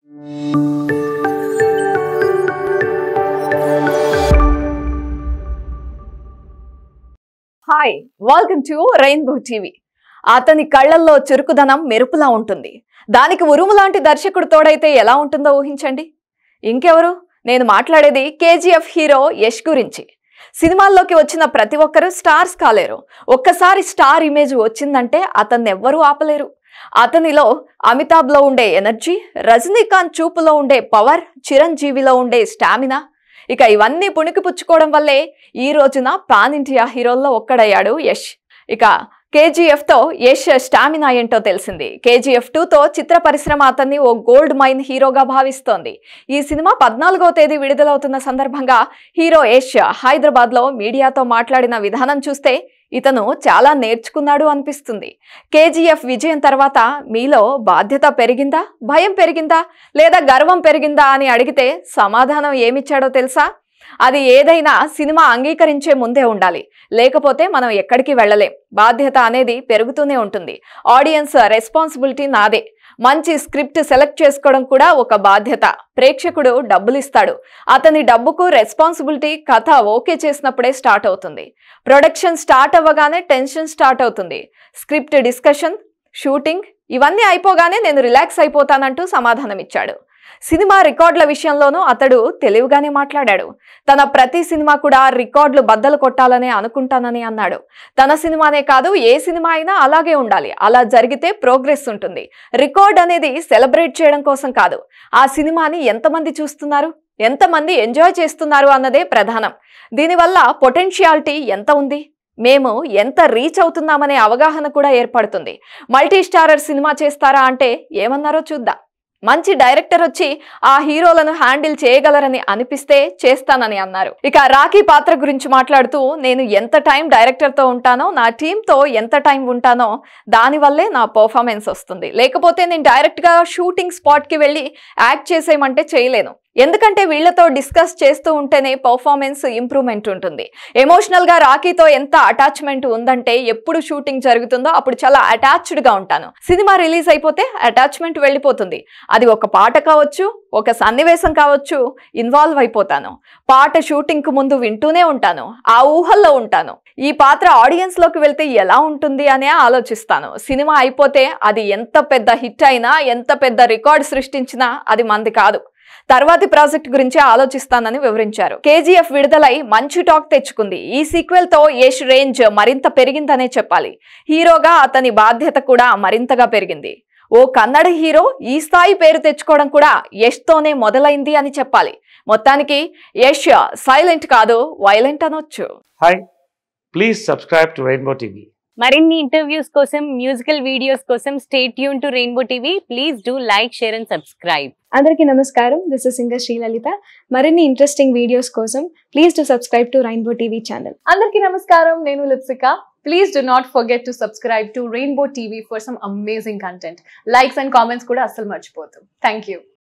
hi welcome to Rainbow TV అతని కళ్ళల్లో చురుకుదనం మెరుపులా ఉంటుంది దానికి ఉరుము లాంటి దర్శకుడు తోడైతే ఎలా ఉంటుందో ఊహించండి ఇంకెవరు నేను మాట్లాడేది కేజీఎఫ్ హీరో యష్ గురించి సినిమాల్లోకి వచ్చిన ప్రతి ఒక్కరూ స్టార్స్ కాలేరు ఒక్కసారి స్టార్ ఇమేజ్ వచ్చిందంటే అతన్ని ఎవ్వరూ ఆపలేరు అతనిలో అమితాబ్లో ఉండే ఎనర్జీ రజనీకాంత్ చూపులో ఉండే పవర్ చిరంజీవిలో ఉండే స్టామినా ఇక ఇవన్నీ పుణికి పుచ్చుకోవడం వల్లే ఈ రోజున పాన్ ఇండియా హీరోల్లో ఒక్కడయ్యాడు యష్ ఇక కేజీఎఫ్ తో యష్ స్టామినా ఏంటో తెలిసింది కేజీఎఫ్ తో చిత్ర పరిశ్రమ అతన్ని ఓ గోల్డ్ మైన్ హీరోగా భావిస్తోంది ఈ సినిమా పద్నాలుగో తేదీ విడుదలవుతున్న సందర్భంగా హీరో యష్ హైదరాబాద్ లో మీడియాతో మాట్లాడిన విధానం చూస్తే ఇతను చాలా నేర్చుకున్నాడు అనిపిస్తుంది కేజీఎఫ్ విజయం తర్వాత మీలో బాధ్యత పెరిగిందా భయం పెరిగిందా లేదా గర్వం పెరిగిందా అని అడిగితే సమాధానం ఏమిచ్చాడో తెలుసా అది ఏదైనా సినిమా అంగీకరించే ముందే ఉండాలి లేకపోతే మనం ఎక్కడికి వెళ్ళలేం బాధ్యత అనేది పెరుగుతూనే ఉంటుంది ఆడియన్స్ రెస్పాన్సిబిలిటీ నాదే మంచి స్క్రిప్ట్ సెలెక్ట్ చేసుకోవడం కూడా ఒక బాధ్యత ప్రేక్షకుడు డబ్బులు ఇస్తాడు అతని డబ్బుకు రెస్పాన్సిబిలిటీ కథ ఓకే చేసినప్పుడే స్టార్ట్ అవుతుంది ప్రొడక్షన్ స్టార్ట్ అవ్వగానే టెన్షన్ స్టార్ట్ అవుతుంది స్క్రిప్ట్ డిస్కషన్ షూటింగ్ ఇవన్నీ అయిపోగానే నేను రిలాక్స్ అయిపోతానంటూ సమాధానం ఇచ్చాడు సినిమా రికార్డుల విషయంలోనూ అతడు తెలివిగానే మాట్లాడాడు తన ప్రతి సినిమా కూడా రికార్డులు బద్దలు కొట్టాలనే అనుకుంటానని అన్నాడు తన సినిమానే కాదు ఏ సినిమా అయినా అలాగే ఉండాలి అలా జరిగితే ప్రోగ్రెస్ ఉంటుంది రికార్డ్ అనేది సెలబ్రేట్ చేయడం కోసం కాదు ఆ సినిమాని ఎంతమంది చూస్తున్నారు ఎంతమంది ఎంజాయ్ చేస్తున్నారు అన్నదే ప్రధానం దీనివల్ల పొటెన్షియాలిటీ ఎంత ఉంది మేము ఎంత రీచ్ అవుతున్నామనే అవగాహన కూడా ఏర్పడుతుంది మల్టీ స్టారర్ సినిమా చేస్తారా అంటే ఏమన్నారో చూద్దాం మంచి డైరెక్టర్ వచ్చి ఆ హీరోలను హ్యాండిల్ చేయగలరని అనిపిస్తే చేస్తానని అన్నారు ఇక రాఖీ పాత్ర గురించి మాట్లాడుతూ నేను ఎంత టైం డైరెక్టర్తో ఉంటానో నా టీంతో ఎంత టైం ఉంటానో దానివల్లే నా పర్ఫార్మెన్స్ వస్తుంది లేకపోతే నేను డైరెక్ట్గా షూటింగ్ స్పాట్కి వెళ్ళి యాక్ట్ చేసేయమంటే చేయలేను ఎందుకంటే వీళ్ళతో డిస్కస్ చేస్తూ ఉంటేనే పర్ఫార్మెన్స్ ఇంప్రూవ్మెంట్ ఉంటుంది ఎమోషనల్గా రాఖీతో ఎంత అటాచ్మెంట్ ఉందంటే ఎప్పుడు షూటింగ్ జరుగుతుందో అప్పుడు చాలా అటాచ్డ్గా ఉంటాను సినిమా రిలీజ్ అయిపోతే అటాచ్మెంట్ వెళ్ళిపోతుంది అది ఒక పాట కావచ్చు ఒక సన్నివేశం కావచ్చు ఇన్వాల్వ్ అయిపోతాను పాట షూటింగ్కు ముందు వింటూనే ఉంటాను ఆ ఊహల్లో ఉంటాను ఈ పాత్ర ఆడియన్స్లోకి వెళ్తే ఎలా ఉంటుంది అనే ఆలోచిస్తాను సినిమా అయిపోతే అది ఎంత పెద్ద హిట్ అయినా ఎంత పెద్ద రికార్డ్ సృష్టించినా అది మంది కాదు తర్వాతి ప్రాజెక్ట్ గురించి ఆలోచిస్తానని వివరించారు కేజీఎఫ్ విడుదలై మంచి టాక్ తెచ్చుకుంది ఈ సీక్వెల్ తో యష్ రేంజ్ మరింత పెరిగిందనే చెప్పాలి హీరోగా అతని బాధ్యత కూడా మరింతగా పెరిగింది ఓ కన్నడ హీరో ఈ స్థాయి పేరు తెచ్చుకోవడం కూడా యష్ తోనే మొదలైంది అని చెప్పాలి మొత్తానికి యష్ సైలెంట్ కాదు వైలెంట్ అనొచ్చు hi please subscribe to Rainbow TV మరిన్ని ఇంటర్వ్యూస్ కోసం మ్యూజికల్ వీడియోస్ కోసం stay tuned to Rainbow TV please do like share and subscribe అందరికీ నమస్కారం దిస్ ఇస్ సింగర్ శ్రీలలిత మరిన్ని ఇంట్రెస్టింగ్ వీడియోస్ కోసం please to subscribe to Rainbow TV channel అందరికీ నమస్కారం నేను Lipsika please do not forget to subscribe to Rainbow TV for some amazing content likes and comments కూడా అస్సలు మర్చిపోతాం థ్యాంక్ యూ